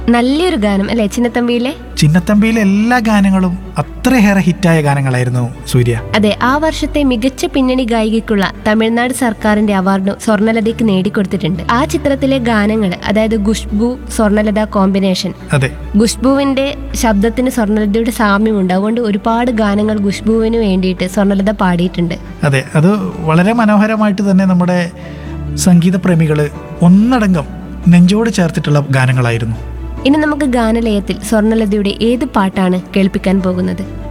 നല്ലൊരു ഗാനം അല്ലെ ചിന്നത്തമ്പിയിലെ ചിന്നത്തമ്പിയിലെ എല്ലാ ഗാനങ്ങളും അത്രയേറെ ഹിറ്റായ ഗാനങ്ങളായിരുന്നു സൂര്യ അതെ ആ വർഷത്തെ മികച്ച പിന്നണി ഗായികയ്ക്കുള്ള തമിഴ്നാട് സർക്കാരിന്റെ അവാർഡ് സ്വർണലതയ്ക്ക് നേടിക്കൊടുത്തിട്ടുണ്ട് ആ ചിത്രത്തിലെ ഗാനങ്ങൾ അതായത് ഖുഷ്ബു സ്വർണലത കോമ്പിനേഷൻ അതെ ഖുഷ്ബുവിന്റെ ശബ്ദത്തിന് സ്വർണലതയുടെ സാമ്യമുണ്ട് അതുകൊണ്ട് ഒരുപാട് ഗാനങ്ങൾ ഖുഷ്ബുവിന് വേണ്ടിയിട്ട് സ്വർണലത പാടിയിട്ടുണ്ട് അതെ അത് വളരെ മനോഹരമായിട്ട് തന്നെ നമ്മുടെ സംഗീത പ്രേമികൾ ഒന്നടങ്കം നെഞ്ചോട് ചേർത്തിട്ടുള്ള ഗാനങ്ങളായിരുന്നു ഇനി നമുക്ക് ഗാനലയത്തിൽ സ്വർണലതയുടെ ഏത് പാട്ടാണ് കേൾപ്പിക്കാൻ പോകുന്നത്